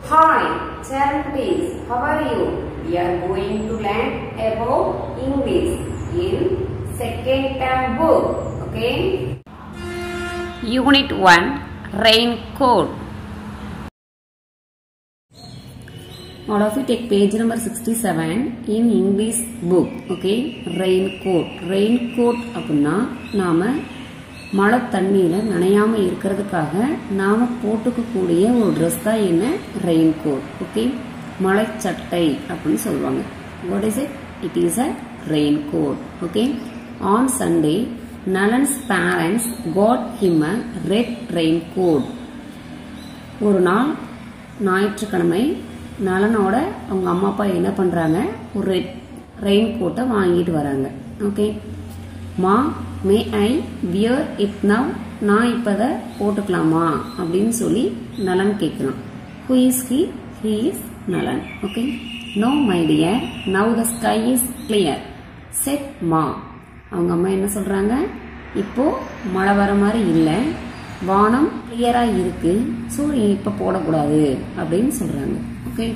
Hi, Charities. How are you? We are going to learn about English in second term book. Okay? Unit 1 Raincoat. All of you take page number 67 in English book. Okay? Raincoat. Raincoat அப்படின்னா நாம மழை தண்ணியில நனையாம இருக்கிறதுக்காக நாம போட்டுக்கக்கூடிய ஒரு dress தான் என்ன rain raincoat okay மழை சட்டை அப்படின்னு சொல்லுவாங்க what is it it is a raincoat okay on Sunday Nalan's parents got him a red raincoat ஒரு நாள் ஞாயிற்றுக்கிழமை நலனோட அவங்க அம்மா அப்பா என்ன பண்றாங்க ஒரு ரெட் ரெயின் கோட்டை வாங்கிட்டு வராங்க okay ma may I wear it now நான் இப்போ அதை போட்டுக்கலாமா அப்படின்னு சொல்லி நலன் கேட்குறான் who is he he is Nalan okay no my dear now the sky is clear said ma அவங்க அம்மா என்ன சொல்றாங்க இப்போ மழை வர மாதிரி இல்லை வானம் கிளியரா இருக்கு ஸோ இப்போ போடக்கூடாது அப்படின்னு சொல்றாங்க okay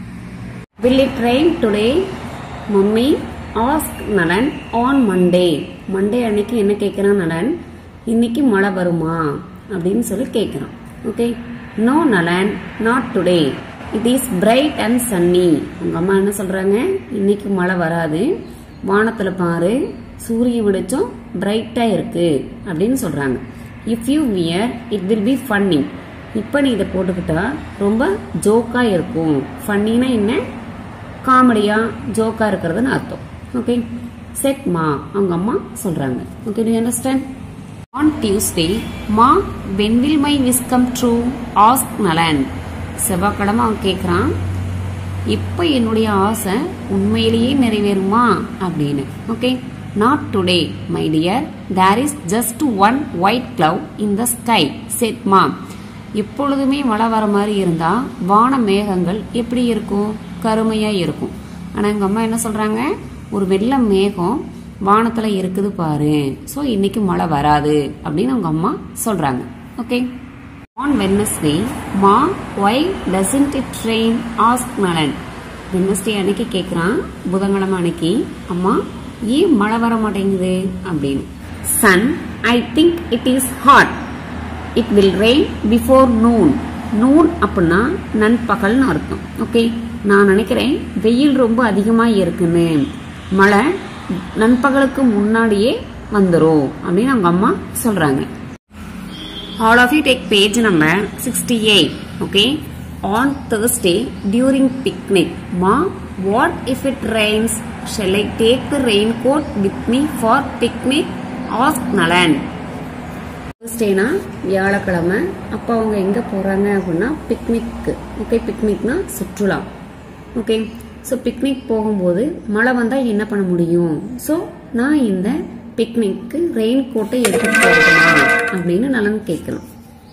will it rain today mummy ask Nalan on Monday Monday அன்னைக்கு என்ன கேட்குறான் நலன் இன்னைக்கு மழை வருமா அப்படின்னு சொல்லி கேட்குறான் okay no Nalan not today it is bright and sunny உங்க அம்மா என்ன சொல்றாங்க இன்னைக்கு மழை வராது வானத்துல பாரு சூரிய வெளிச்சம் பிரைட்டா இருக்கு அப்படின்னு சொல்றாங்க if you wear it will be funny இப்போ நீ இதை போட்டுக்கிட்டா ரொம்ப ஜோக்கா இருக்கும் ஃபன்னினா என்ன காமெடியா ஜோக்கா இருக்கிறதுன்னு அர்த்தம் ஓகே செட் மா அவங்க அம்மா சொல்றாங்க okay to understand on Tuesday ma when will my wish come true ask Nalan செவ்வாய்க்கிழமை அவன் கேட்குறான் இப்போ என்னுடைய ஆசை உண்மையிலேயே நிறைவேறுமா அப்படின்னு okay not today my dear there is just one white cloud in the sky said ma எப்பொழுதுமே மழை வர மாதிரி இருந்தா வான மேகங்கள் எப்படி இருக்கும் கருமையா இருக்கும் ஆனா எங்க அம்மா என்ன சொல்றாங்க ஒரு வெள்ள மேகம் வானத்துல இருக்குது பாரு ஸோ இன்னைக்கு மழை வராது அப்படின்னு அவங்க அம்மா சொல்றாங்க okay on Wednesday ma why doesn't it rain ask Nalan Wednesday அன்னைக்கு கேட்குறான் புதன்கிழமை அன்னைக்கு அம்மா ஏன் மழை வர மாட்டேங்குது அப்படின்னு son I think it is hot it will rain before noon noon அப்படின்னா நண்பகல்னு அர்த்தம் ஓகே நான் நினைக்கிறேன் வெயில் ரொம்ப அதிகமாக இருக்குன்னு மழை நண்பகலுக்கு முன்னாடியே வந்துடும் அப்படின்னு அவங்க அம்மா சொல்றாங்க all of you take page number sixty eight okay on Thursday during picnic ma what if it rains shall I take the raincoat with me for picnic ask Nalan தேர்ஸ்டேனா வியாழக்கிழமை அப்போ அவங்க எங்கே போகிறாங்க அப்படின்னா பிக்னிக்கு ஓகே பிக்னிக்னா சுற்றுலா okay so picnic போகும்போது மழை வந்தால் என்ன பண்ண முடியும் ஸோ நான் இந்த பிக்னிக்கு ரெயின் கோட்டை எடுத்துட்டு போகணுமா அப்படின்னு நலன் கேட்கணும்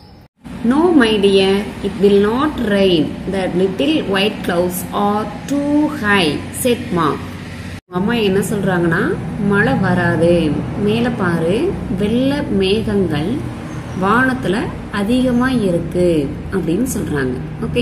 no my dear it will not rain the little white clouds are too high said ma அம்மா என்ன சொல்றாங்கன்னா மழை வராது மேல பாரு வெள்ள மேகங்கள் வானத்துல அதிகமா இருக்கு அப்படின்னு சொல்றாங்க okay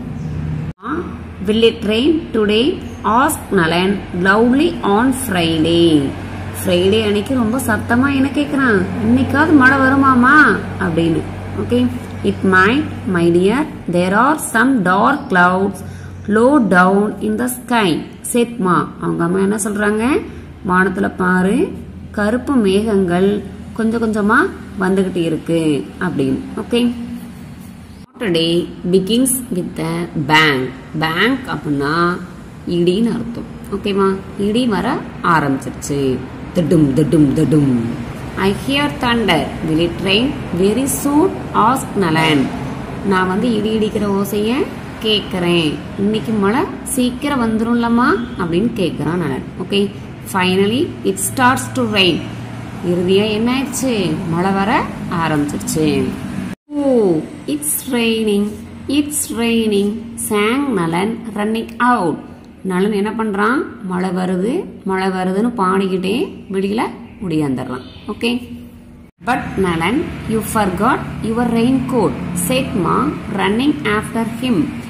will it rain today ask Nalan lovely on Friday Friday அன்னைக்கு ரொம்ப சத்தமா என்ன கேட்குறான் இன்னைக்காவது மழை வருமாமா அப்படின்னு okay it might my dear there are some dark clouds low down in the sky said ma அவங்க அம்மா என்ன சொல்றாங்க வானத்துல பாரு கருப்பு மேகங்கள் கொஞ்சம் கொஞ்சமா வந்துகிட்டு இருக்கு அப்படின்னு okay today begins with bang bang அப்படின்னா இடின்னு அர்த்தம் ஓகேவா இடி வர ஆரம்பிச்சிருச்சு திடும் திடும் திடும் I hear thunder will it rain very soon ask Nalan நான் வந்து இடி இடிக்கிற ஓசைய கேட்குறேன் இன்னைக்கு மழை சீக்கிரம் வந்துரும்லம்மா அப்படின்னு கேட்குறான் Nalan okay finally it starts to rain இறுதியா என்ன ஆயிடுச்சு மழை வர ஆரம்பிச்சிருச்சு oh it's raining it's raining song Nalan running out Nalan என்ன பண்றான் மழை வருது மழை வருதுன்னு பாடிக்கிட்டே வெளியில ஒடியாந்துடுறான் okay but Nalan you forgot your raincoat said ma running after him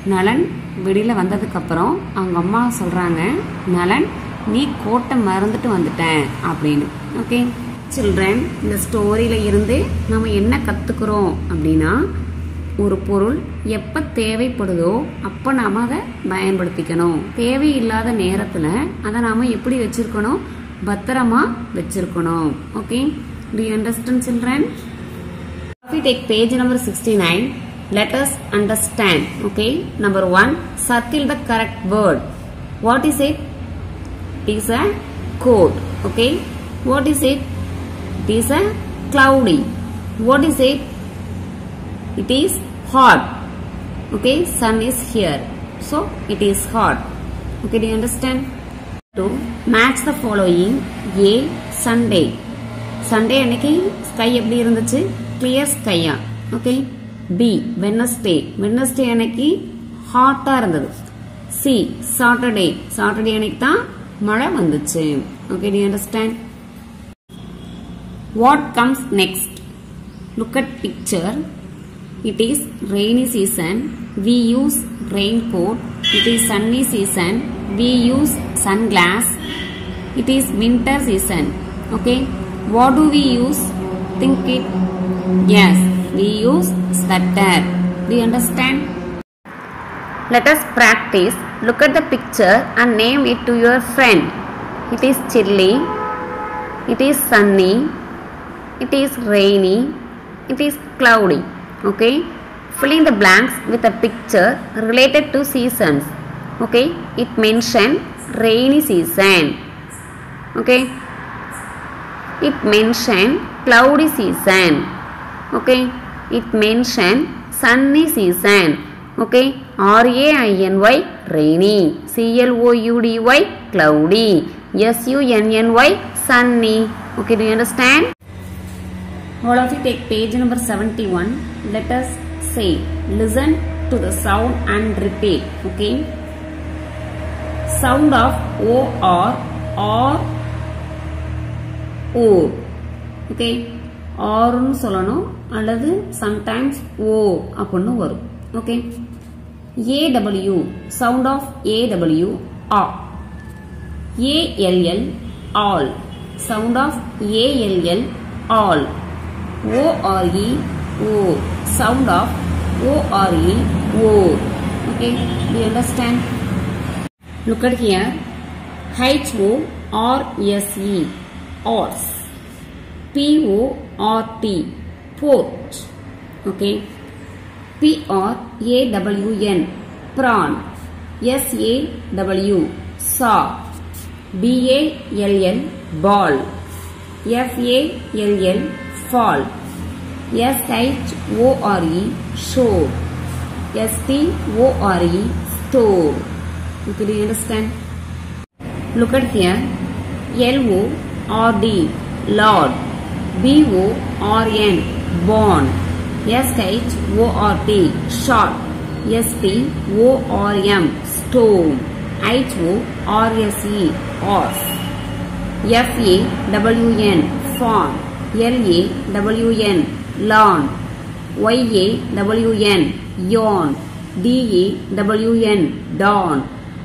Nalan வெளியில் வந்ததுக்கப்புறம் அவங்க அம்மா சொல்கிறாங்க நலன் நீ கோட்டை மறந்துட்டு வந்துட்ட அப்படின்னு ஓகே சில்ட்ரன் இந்த ஸ்டோரியில இருந்து நம்ம என்ன கற்றுக்குறோம் அப்படின்னா ஒரு பொருள் எப்போ தேவைப்படுதோ அப்போ நாம் அதை பயன்படுத்திக்கணும் தேவையில்லாத நேரத்தில் அதை நாம் எப்படி வச்சிருக்கணும் பத்திரமா வச்சிருக்கணும் okay do you understand children we take page number 69 let us understand okay number 1 circle the correct word what is it it is a coat okay what is it it is a cloudy what is it it is hot okay sun is here so it is hot okay do you understand to match the following a sunday Sunday அன்னைக்கு sky எப்படி இருந்துச்சு clear ஸ்கையா okay B Wednesday Wednesday அன்னைக்கு ஹாட்டா இருந்தது C Saturday Saturday அன்னைக்கு தான் மழை வந்துச்சு okay D understand what comes next look at picture it is rainy season we use raincoat it is sunny season we use sunglass it is winter season okay what do we use think it yes we use sweater do you understand let us practice look at the picture and name it to your friend it is chilly it is sunny it is rainy it is cloudy okay fill in the blanks with a picture related to seasons okay it mentioned rainy season okay it mentioned cloudy season okay it mentioned sunny season okay r a i n y rainy c l o u d y cloudy s u n n y sunny okay do you understand all of you take page number 71 let us say listen to the sound and repeat okay sound of o or or O okay ஆர்னு சொல்லணும் அல்லது sometimes O அப்படின்னு வரும் okay A W sound of A W ah A L L all sound of A L L all O R E O sound of O R E O okay to understand look at here H O R S E horse P O R T port okay P R A W N prawn S A W saw B A L L ball F A L L fall S H O R E shore S T O R E store okay do you understand Look at here. L O R D Lord. B O R N born. S H O R T short. S T O R M stone. H O R S E horse. F A W N fawn. L A W N lawn. Y A W N yawn. D A W N dawn.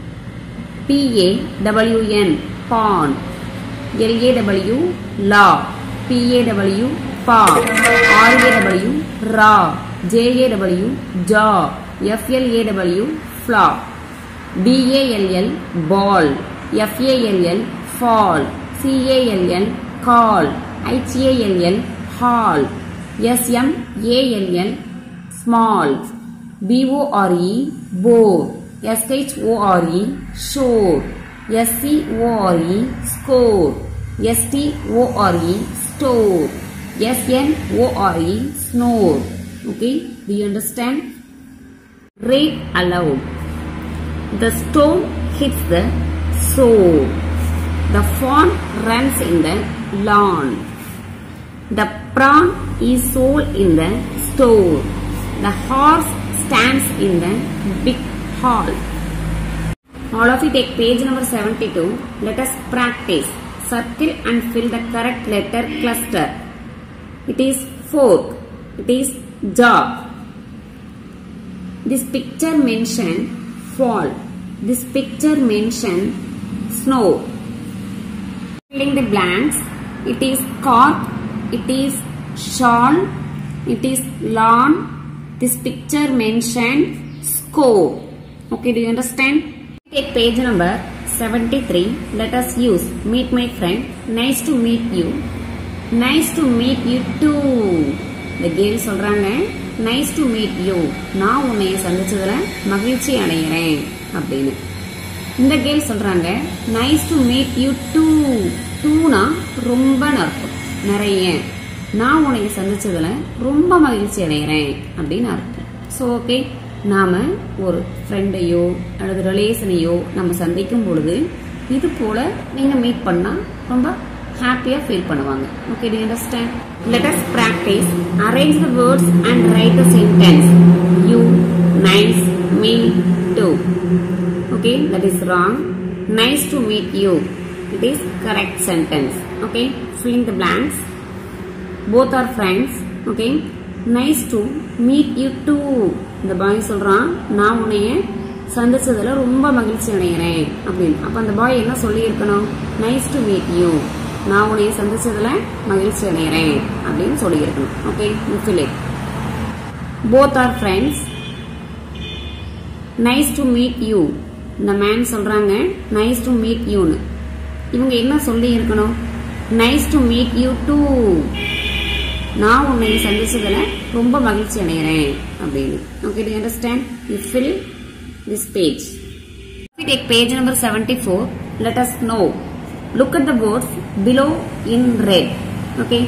P-A-W-N, pawn. L-A-W, law. P-A-W, paw. R-A-W, raw. J-A-W, jaw. F-L-A-W, flop. B-A-L-L, ball. F-A-L-L, fall. C-A-L-L, call. H-A-L-L, hall. S-M-A-L-L, small. B-O-R-E, bore. S-H-O-R-E, shore. S-C-O-R-E, score. S-T-O-R-E, store. S-N-O-R-E, snore. Okay, do you understand? Read aloud. The stone hits the sword. The fawn runs in the lawn. The prawn is sold in the store. The horse stands in the big hall. All of you take page number 72. Let us practice. Circle and fill the correct letter cluster. It is fork. It is jaw. This picture mention fall. This picture mention snow. Filling the blanks. It is cork. It is shawl. It is lawn. This picture mentioned score. Okay, do you understand? Take page number 73. Let us use meet my friend. Nice to meet you. Nice to meet you too. இந்த girl சொல்றாங்க nice to meet you நான் உன்னைய சந்திச்சதுல மகிழ்ச்சி அடைகிறேன் அப்படின்னு இந்த girl சொல்றாங்க nice to meet you too டூனா ரொம்ப அர்த்தம் நிறைய நான் உன்னைய சந்திச்சதுல ரொம்ப மகிழ்ச்சி அடைகிறேன் அப்படின்னு அர்த்தம் ஸோ ஓகே நாம ஒரு ஃப்ரெண்டையோ அல்லது ரிலேஷனையோ நம்ம சந்திக்கும் பொழுது இது போல நீங்க மீட் பண்ணா ரொம்ப ஹாப்பியா ஃபீல் பண்ணுவாங்க okay to understand let us practice arrange the words and write the sentence you nice me to okay that is wrong nice to meet you it is correct sentence okay fill in the blanks both are friends okay nice to meet you too இந்த பாய் சொல்றான் நான் உன்னைய சந்திச்சதுல ரொம்ப மகிழ்ச்சி அடைகிறேன் அப்படின்னு அப்ப அந்த பாய் என்ன சொல்லி இருக்கணும் நைஸ் டு மீட் யூ நான் உன்னைய சந்திச்சதுல மகிழ்ச்சி அடைகிறேன் அப்படின்னு சொல்லி இருக்கணும் okay fill it both are friends nice to meet you இந்த மேன் சொல்றாங்க நைஸ் டு மீட் யூன்னு இவங்க என்ன சொல்லி இருக்கணும் nice to meet you too நான் உன்னை சந்திச்சதுல ரொம்ப மகிழ்ச்சி அடைகிறேன் அப்படின்னு okay to understand you fill this page We take page number 74. Let us know. Look at the words below in red. Okay.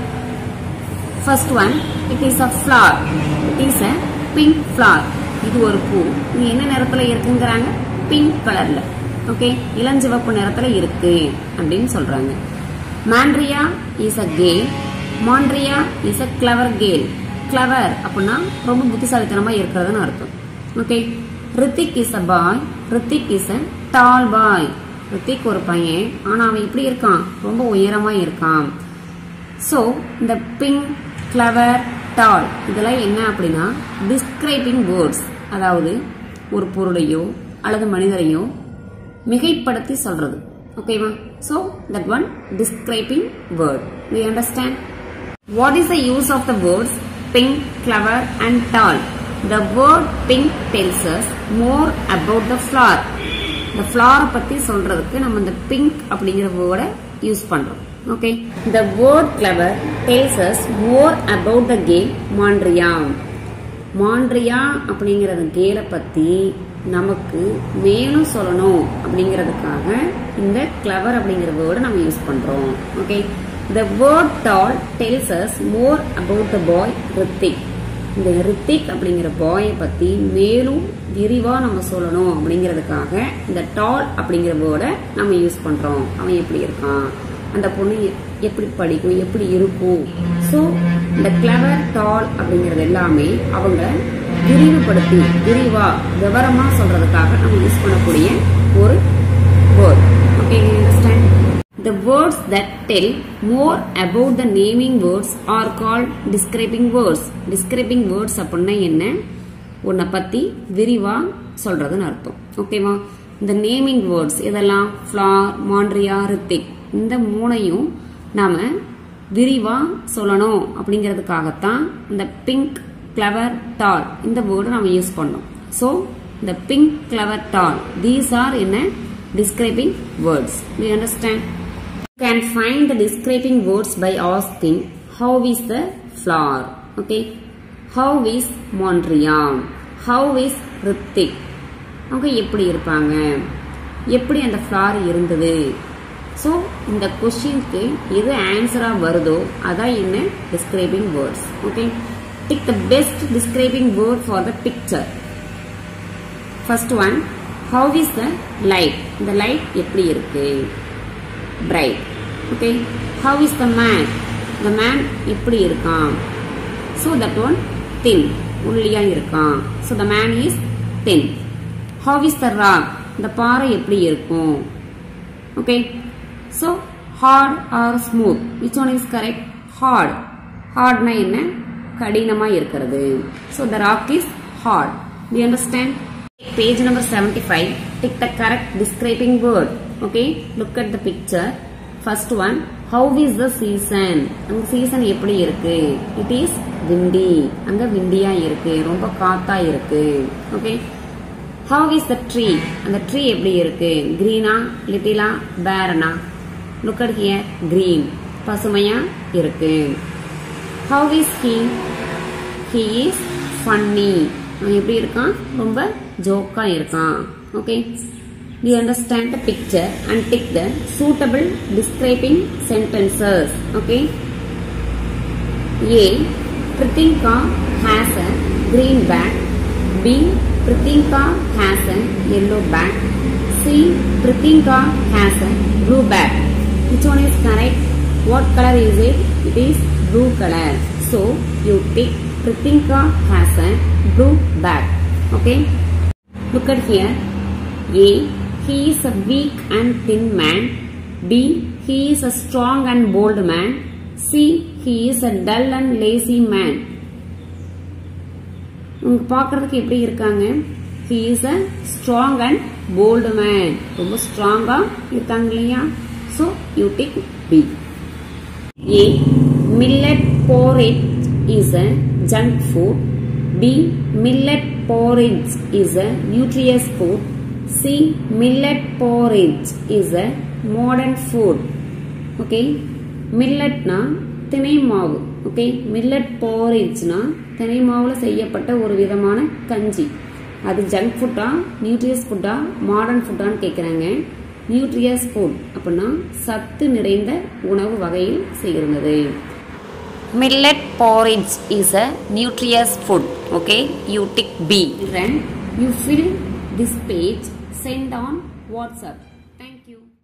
First one, it is a flower. It is a pink flower. இது ஒரு பூ இது என்ன நிறத்துல இருக்குங்கிறாங்க pink கலர்ல okay இளஞ்சிவப்பு நிறத்துல இருக்கு அப்படின்னு சொல்றாங்க Mandria is a girl Mandria is a clever girl clever அப்படின்னா ரொம்ப புத்திசாலித்தனமா இருக்கிறதுன்னு அர்த்தம் okay Rithik is a boy Rithik is a tall boy Rithik ஒரு பையன் ஆனா அவன் இப்படி இருக்கான் ரொம்ப உயரமா இருக்கான் ஸோ இந்த பிங்க் கிளவர் டால் இதெல்லாம் என்ன அப்படின்னா டிஸ்கிரைபிங் வேர்ட்ஸ் அதாவது ஒரு பொருளையோ அல்லது மனிதரையோ மிகைப்படுத்தி சொல்றது ஓகேவா so that one describing word we understand what is the use of the words pink clever and tall the word pink tells us more about the flower இந்த ஃபிளாரை பத்தி சொல்றதுக்கு நம்ம இந்த பிங்க் அப்படிங்கிற வேர்டை யூஸ் பண்றோம் okay the word clever tells us more about the game மாண்ட்ரியா மாண்ட்ரியா அப்படிங்கிற கேலை பத்தி நமக்கு மேலும் சொல்லணும் அப்படிங்கிறதுக்காக இந்த கிளவர் அப்படிங்கிற வேர்டை நம்ம யூஸ் பண்றோம் okay the word tall tells us more about the boy Rithik இந்த ரித்திக் அப்படிங்கிற பாயை பத்தி மேலும் விரிவா நம்ம சொல்லணும் அப்படிங்கிறதுக்காக இந்த டால் அப்படிங்கிற வேர்டை நம்ம யூஸ் பண்றோம் அவன் எப்படி இருக்கான் அந்த பொண்ணு எ- எப்படி படிக்கும் எப்படி இருக்கும் ஸோ இந்த கிளவர் டால் அப்படிங்கிறது எல்லாமே அவங்க விரிவுபடுத்தி விரிவா விவரமா சொல்றதுக்காக நம்ம யூஸ் பண்ணக்கூடிய ஒரு word okay understand The words that tell more about the naming words are called describing words. Describing words அப்படின்னா என்ன உன்னை பத்தி விரிவா சொல்றதுன்னு அர்த்தம் ஓகேவா இந்த நேமிங் வேர்ட்ஸ் இதெல்லாம் ஃப்ளார் மாண்ட்ரியா ரித்திக் இந்த மூணையும் நாம விரிவா சொல்லணும் அப்படிங்கிறதுக்காகத்தான் இந்த பிங்க் கிளவர் டால் இந்த வேர்டு நம்ம யூஸ் பண்ணோம் ஸோ இந்த pink clever tall these are என்ன describing words do you understand you can find the describing words by asking how is the flower okay how is Mondrian how is Ritik அவங்க எப்படி இருப்பாங்க எப்படி அந்த flower இருந்தது so இந்த கொஷினுக்கு எது ஆன்சராக வருதோ அதான் என்ன describing words okay tick the best describing word for the picture first one how is the light இந்த லைட் எப்படி இருக்கு bright okay how is the man the man எப்படி இருக்கான் ஸோ தட் ஒன் தின் ஒல்லியா இருக்கான் so the man is thin how is the rock இந்த பாறை எப்படி இருக்கும் okay so hard or smooth which one is correct hard ஹார்ட்னா என்ன கடினமா இருக்கிறது so the rock is hard Do you understand? Page number 75. Tick the correct describing word. Okay. Look at the picture. First one. How is the season? அங்க season எப்படி இருக்கு it is windy அங்க விண்டியா இருக்கு ரொம்ப காத்தா இருக்கு okay how is the tree அந்த tree எப்படி இருக்கு கிரீனா லிட்டிலா பேரனா லுக் அட் ஹியர் கிரீன் பசுமையா இருக்கு how is he he is funny அவன் எப்படி இருக்கான் ரொம்ப ஜோக்கா இருக்கான் okay we understand the picture and tick the suitable describing sentences okay a pritinka has a green bag b pritinka has a yellow bag c pritinka has a blue bag which one is correct what color is it it is blue color so you tick pritinka has a blue bag okay look at here a he is a weak and thin man b he is a strong and bold man c he is a dull and lazy man உங்க பார்க்கறதுக்கு எப்படி இருக்காங்க he is a strong and bold man ரொம்ப ஸ்ட்ராங்கா இருக்காங்க இல்லையா so you take b a millet porridge is a junk food b millet porridge is a nutritious food C. Millet porridge is a modern food. Okay. மில்லட்னா திணை மாவு okay millet போரிட்ஜ்னா திணை மாவுல செய்யப்பட்ட ஒரு விதமான கஞ்சி அது ஜங்க் ஃபுட்டா நியூட்ரியஸ் ஃபுட்டா மாடர்ன் ஃபுட்டான்னு கேட்குறாங்க நியூட்ரியஸ் ஃபுட் அப்படின்னா சத்து நிறைந்த உணவு வகையில் செய்கிறது millet porridge is a nutritious food okay you tick b then you fill this page send on whatsapp thank you